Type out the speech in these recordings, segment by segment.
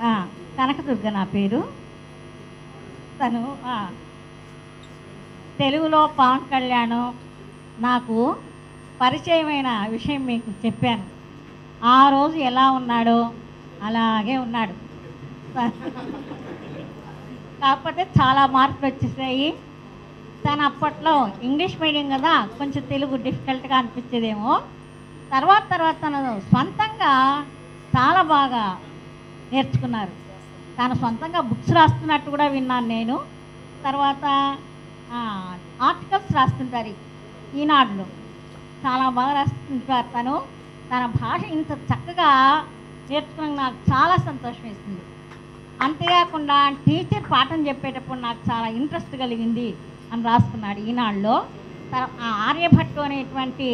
ఆ, కనకదుర్గ నా పేరు తను ఆ, తెలుగులో పవన్ కళ్యాణ్ నాకు పరిచయమైన విషయం మీకు చెప్పాను ఆ రోజు ఎలా ఉన్నాడో అలాగే ఉన్నాడు కాకపోతే చాలా మార్పులు వచ్చేసాయి తను అప్పట్లో ఇంగ్లీష్ మీడియం కదా కొంచెం తెలుగు డిఫికల్ట్గా అనిపించేదేమో తర్వాత తర్వాత తను సొంతంగా చాలా బాగా నేర్చుకున్నారు తను సొంతంగా బుక్స్ రాస్తున్నట్టు కూడా విన్నాను నేను తర్వాత ఆర్టికల్స్ రాస్తుంటారు ఈనాడులో చాలా బాగా రాస్తుంటారు తను తన భాష ఇంత చక్కగా నేర్చుకున్న నాకు చాలా సంతోషం వేసింది అంతేకాకుండా టీచర్ పాఠం చెప్పేటప్పుడు నాకు చాలా ఇంట్రెస్ట్ కలిగింది అని రాసుకున్నాడు ఈనాడులో తర్- ఆ ఆర్యభట్టు అనేటువంటి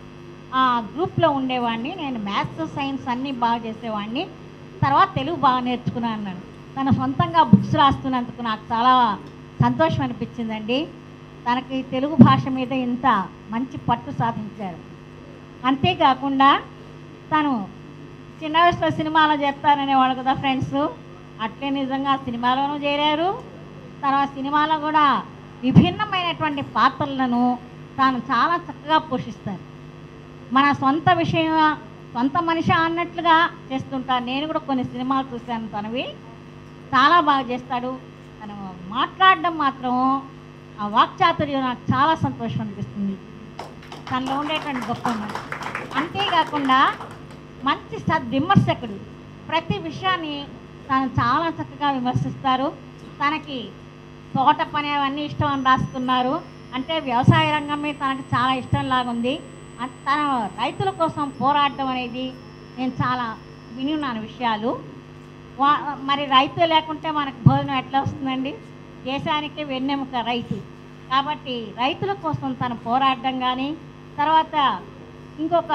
ఆ గ్రూప్లో ఉండేవాడిని నేను మ్యాథ్స్ సైన్స్ అన్నీ బాగా చేసేవాడిని తర్వాత తెలుగు బాగా నేర్చుకున్నాను అన్నాడు తన సొంతంగా బుక్స్ రాస్తున్నందుకు నాకు చాలా సంతోషం అనిపించిందండి తనకి తెలుగు భాష మీద ఇంత మంచి పట్టు సాధించారు అంతేకాకుండా తను చిన్న వయసులో సినిమాలో చెప్తారనేవాడు కదా ఫ్రెండ్స్ అట్లే నిజంగా సినిమాలోనూ చేరారు తర్వాత సినిమాలో కూడా విభిన్నమైనటువంటి పాత్రలను తాను చాలా చక్కగా పోషిస్తారు మన సొంత విషయం సొంత మనిషి అన్నట్లుగా చేస్తుంటారు నేను కూడా కొన్ని సినిమాలు చూశాను తనవి చాలా బాగా చేస్తాడు తను మాట్లాడడం మాత్రం ఆ వాక్చాతుర్యం నాకు చాలా సంతోషం అనిపిస్తుంది తనలో ఉండేటువంటి గొప్ప అంతేకాకుండా మంచి సద్విమర్శకుడు ప్రతి విషయాన్ని తను చాలా చక్కగా విమర్శిస్తారు తనకి తోట పని అవన్నీ ఇష్టం అని రాసుకున్నారు అంటే వ్యవసాయ రంగం మీద తనకు చాలా ఇష్టం లాగుంది అ- తన రైతుల కోసం పోరాడడం అనేది నేను చాలా విని ఉన్నాను విషయాలు వా మరి రైతు లేకుంటే మనకు భోజనం ఎట్లా వస్తుందండి దేశానికి వెన్నెముక రైతు కాబట్టి రైతుల కోసం తను పోరాడడం కానీ తర్వాత ఇంకొక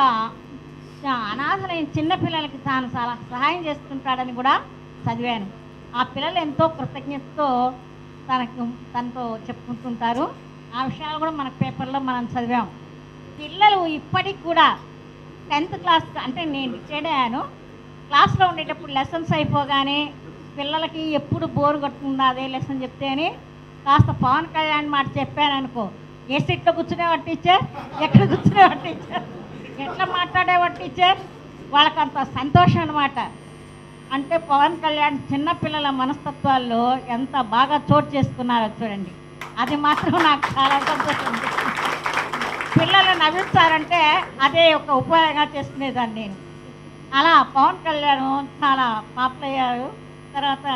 ఆ, అనాథలైన చిన్న పిల్లలకి తాను చాలా సహాయం చేస్తుంటాడని కూడా చదివాను ఆ పిల్లలు ఎంతో కృతజ్ఞతతో తనకు తనతో చెప్పుకుంటుంటారు ఆ విషయాలు కూడా మన పేపర్లో మనం చదివాం పిల్లలు ఇప్పటికి కూడా టెన్త్ క్లాస్ అంటే నేను రిటైర్డ్ అయ్యాను క్లాస్లో ఉండేటప్పుడు లెసన్స్ అయిపోగానే పిల్లలకి ఎప్పుడు బోర్ కొట్టుకుందా అదే లెసన్ చెప్తే అని కాస్త పవన్ కళ్యాణ్ మాట చెప్పాను అనుకో ఏ సీట్లో కూర్చునేవాడు టీచర్ ఎక్కడ కూర్చునేవాడు టీచర్ ఎట్లా మాట్లాడేవాడు టీచర్ వాళ్ళకి అంత సంతోషం అనమాట అంటే పవన్ కళ్యాణ్ చిన్నపిల్లల మనస్తత్వాల్లో ఎంత బాగా చోటు చేసుకున్నారో చూడండి అది మాత్రం నాకు చాలా సంతోషం అనిపిస్తుంది. పిల్లలు నవ్విస్తారంటే అదే ఒక ఉపాయంగా చేసుకునేదాన్ని నేను అలా పవన్ కళ్యాణ్ చాలా పాపులర్ అయ్యారు తర్వాత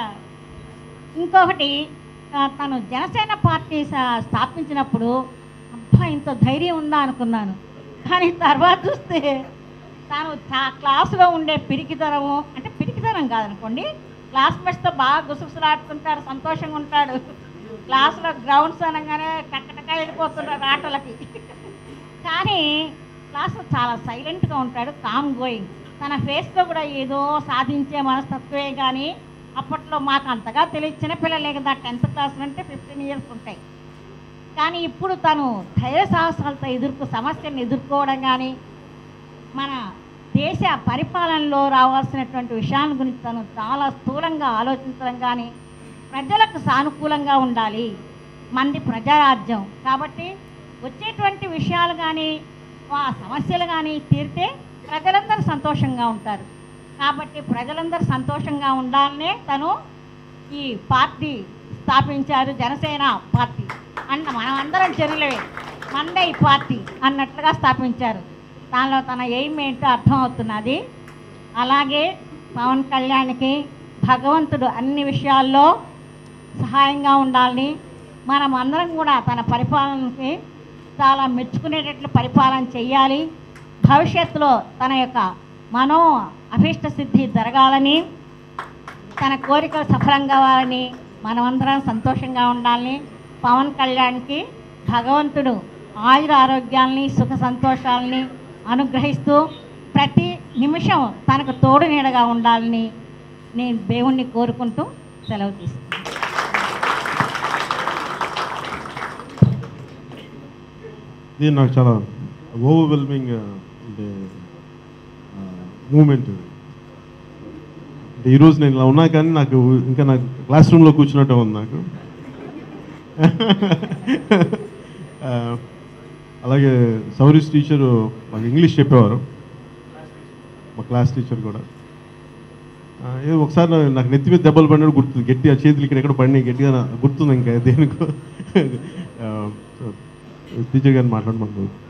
ఇంకొకటి ఆ, తను జనసేన పార్టీ స- స్థాపించినప్పుడు అబ్బా ఇంత ధైర్యం ఉందా అనుకున్నాను కానీ తర్వాత చూస్తే తాను చా- క్లాసులో ఉండే పిరికితనము అంటే పిరికితనం కాదనుకోండి క్లాస్మేట్స్తో బాగా గుసగుసలాడుతుంటాడు సంతోషంగా ఉంటాడు క్లాసులో గ్రౌండ్స్ అనగానే టక్కటక్క వెళ్ళిపోతుంటాడు ఆటలకి కానీ క్లాస్లో చాలా సైలెంట్గా ఉంటాడు కామ్ గోయింగ్ తన ఫేస్లో కూడా ఏదో సాధించే మనస్తత్వమే కానీ అప్పట్లో మాకు అంతగా తెలియదు చిన్నపిల్లలే కదా టెన్త్ క్లాస్ అంటే ఫిఫ్టీన్ ఇయర్స్ ఉంటాయి కానీ ఇప్పుడు తను ధైర్య సాహసాలతో ఎదుర్కొ సమస్యలను ఎదుర్కోవడం కానీ మన దేశ పరిపాలనలో రావాల్సినటువంటి విషయాల గురించి తను చాలా స్థూలంగా ఆలోచించడం కానీ ప్రజలకు సానుకూలంగా ఉండాలి మంది ప్రజారాజ్యం కాబట్టి వచ్చేటువంటి విషయాలు కానీ ఆ సమస్యలు కానీ తీరితే ప్రజలందరూ సంతోషంగా ఉంటారు కాబట్టి ప్రజలందరూ సంతోషంగా ఉండాలనే తను ఈ పార్టీ స్థాపించారు జనసేన పార్టీ అన్న మనం అందరం చెరువులవే మందే ఈ పార్టీ అన్నట్లుగా స్థాపించారు దానిలో తన ఎయిమ్ ఏంటో అర్థమవుతున్నది అలాగే పవన్ కళ్యాణ్కి భగవంతుడు అన్ని విషయాల్లో సహాయంగా ఉండాలని మనం అందరం కూడా తన పరిపాలనకి చాలా మెచ్చుకునేటట్లు పరిపాలన చెయ్యాలి భవిష్యత్తులో తన యొక్క మనో అభీష్ట సిద్ధి జరగాలని తన కోరికలు సఫలం కావాలని మనమందరం సంతోషంగా ఉండాలని పవన్ కళ్యాణ్కి భగవంతుడు ఆయుర ఆరోగ్యాల్ని సుఖ సంతోషాలని అనుగ్రహిస్తూ ప్రతి నిమిషం తనకు తోడు నీడగా ఉండాలని నేను దేవుణ్ణి కోరుకుంటూ సెలవు తీసుకుంటాను ఇది నాకు చాలా ఓవర్వెల్మింగ్ అంటే మూమెంట్ ఇది అంటే అంటే ఈరోజు నేను ఇలా ఉన్నా కానీ నాకు ఇంకా నాకు క్లాస్ రూమ్లో కూర్చున్నట్టే ఉంది నాకు ఆ, అలాగే సౌరీస్ టీచరు మాకు ఇంగ్లీష్ చెప్పేవారు మా క్లాస్ టీచర్ కూడా ఆ, ఏదో ఒకసారి నా- నాకు నెత్తి మీద దెబ్బలు పడినట్టు గుర్తుంది గట్టి ఆ చేతులు ఇక్కడ ఎక్కడ పడినాయి గట్టిగా నా- గుర్తుంది ఇంకా దేనికో టీచర్ గారిని మాట్లాడమన్నారు